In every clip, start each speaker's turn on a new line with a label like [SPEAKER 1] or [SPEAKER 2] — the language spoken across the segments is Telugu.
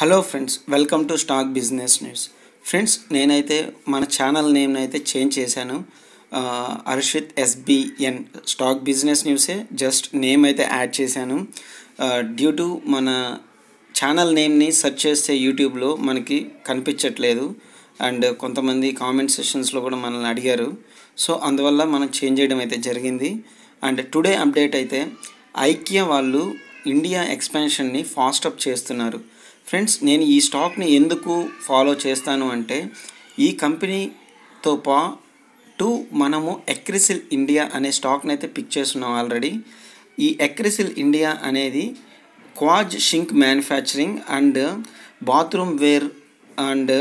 [SPEAKER 1] hello friends welcome to stock business news friends నేనైతే మన ఛానల్ నేమ్ అయితే చేంజ్ చేశాను ఆ, అర్షిత్ ఎస్బిఎన్ స్టాక్ బిజినెస్ న్యూసే జస్ట్ నేమ్ అయితే యాడ్ చేశాను డ్యూ టు మన ఛానల్ నేమ్ని సెర్చ్ చేస్తే యూట్యూబ్లో మనకి కనిపించట్లేదు అండ్ కొంతమంది కామెంట్ సెషన్స్లో కూడా మనల్ని అడిగారు సో అందువల్ల మనం చేంజ్ చేయడం అయితే జరిగింది అండ్ టుడే అప్డేట్ అయితే ఐక్య వాళ్ళు ఇండియా ఎక్స్పాన్షన్ని ఫాస్ట్ అప్ చేస్తున్నారు ఫ్రెండ్స్ నేను ఈ స్టాక్ని ఎందుకు ఫాలో చేస్తాను అంటే ఈ కంపెనీతో పాటు మనము ఎక్రిసిల్ ఇండియా అనే స్టాక్ని అయితే పిక్ చేస్తున్నాం ఆల్రెడీ ఈ ఎక్రిసిల్ ఇండియా అనేది quartz sink manufacturing and bathroom ware and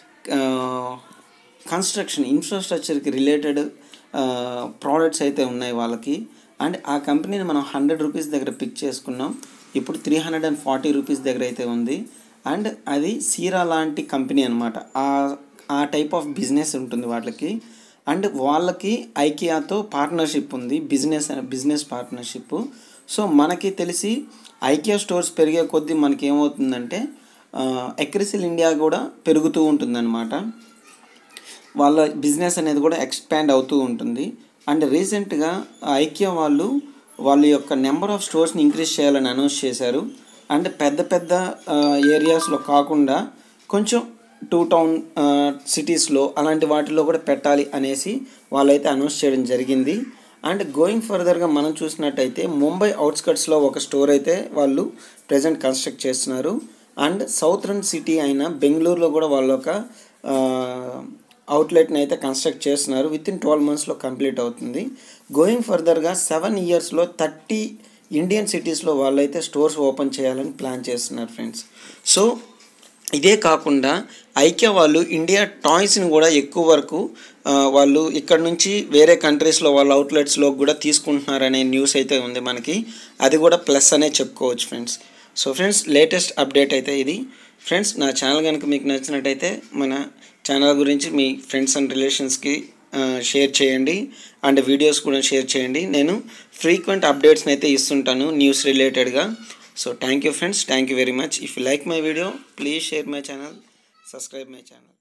[SPEAKER 1] construction ఇన్ఫ్రాస్ట్రక్చర్కి రిలేటెడ్ ప్రోడక్ట్స్ అయితే ఉన్నాయి వాళ్ళకి అండ్ ఆ కంపెనీని మనం హండ్రెడ్ రూపీస్ దగ్గర పిక్ చేసుకున్నాం ఇప్పుడు three hundred and forty rupees దగ్గర అయితే ఉంది అండ్ అది సీరా లాంటి కంపెనీ అనమాట ఆ ఆ టైప్ ఆఫ్ బిజినెస్ ఉంటుంది వాళ్ళకి అండ్ వాళ్ళకి ఐకియాతో పార్ట్నర్షిప్ ఉంది బిజినెస్ బిజినెస్ పార్ట్నర్షిప్ సో మనకి తెలిసి ఐకియా స్టోర్స్ పెరిగే కొద్దీ మనకి ఏమవుతుందంటే ఎక్రిసిల్ ఇండియా కూడా పెరుగుతూ ఉంటుందన్నమాట వాళ్ళ బిజినెస్ అనేది కూడా ఎక్స్పాండ్ అవుతూ ఉంటుంది అండ్ రీసెంట్గా ఐక్య వాళ్ళు వాళ్ళ యొక్క నెంబర్ ఆఫ్ స్టోర్స్ని ఇంక్రీజ్ చేయాలని అనౌన్స్ చేశారు అండ్ పెద్ద పెద్ద ఏరియాస్లో కాకుండా కొంచెం టూ టౌన్ సిటీస్లో అలాంటి వాటిల్లో కూడా పెట్టాలి అనేసి వాళ్ళైతే అనౌన్స్ చేయడం జరిగింది అండ్ గోయింగ్ ఫర్దర్గా మనం చూసినట్టయితే ముంబై అవుట్స్కట్స్లో ఒక స్టోర్ అయితే వాళ్ళు ప్రజెంట్ కన్స్ట్రక్ట్ చేస్తున్నారు అండ్ సౌత్రన్ సిటీ అయిన బెంగళూరులో కూడా వాళ్ళు ఒక అవుట్లెట్ని అయితే కన్స్ట్రక్ట్ చేస్తున్నారు విత్ ఇన్ ట్వెల్వ్ మంత్స్లో కంప్లీట్ అవుతుంది గోయింగ్ ఫర్దర్గా సెవెన్ ఇయర్స్లో థర్టీ ఇండియన్ సిటీస్లో వాళ్ళైతే స్టోర్స్ ఓపెన్ చేయాలని ప్లాన్ చేస్తున్నారు ఫ్రెండ్స్ సో ఇదే కాకుండా ఐక్య వాళ్ళు ఇండియా టాయ్స్ని కూడా ఎక్కువ వరకు ఆ, వాళ్ళు ఇక్కడ నుంచి వేరే కంట్రీస్లో వాళ్ళ అవుట్లెట్స్లో కూడా తీసుకుంటున్నారనే న్యూస్ అయితే ఉంది మనకి అది కూడా ప్లస్ అనే చెప్పుకోవచ్చు friends so friends latest update అయితే ఇది ఫ్రెండ్స్ నా ఛానల్ కనుక మీకు నచ్చినట్టయితే మన ఛానల్ గురించి మీ ఫ్రెండ్స్ అండ్ రిలేషన్స్కి షేర్ చేయండి అండ్ వీడియోస్ కూడా షేర్ చేయండి నేను ఫ్రీక్వెంట్ అప్డేట్స్ని అయితే ఇస్తుంటాను న్యూస్ రిలేటెడ్గా so thank you friends thank you very much if you like my video please share my channel subscribe my channel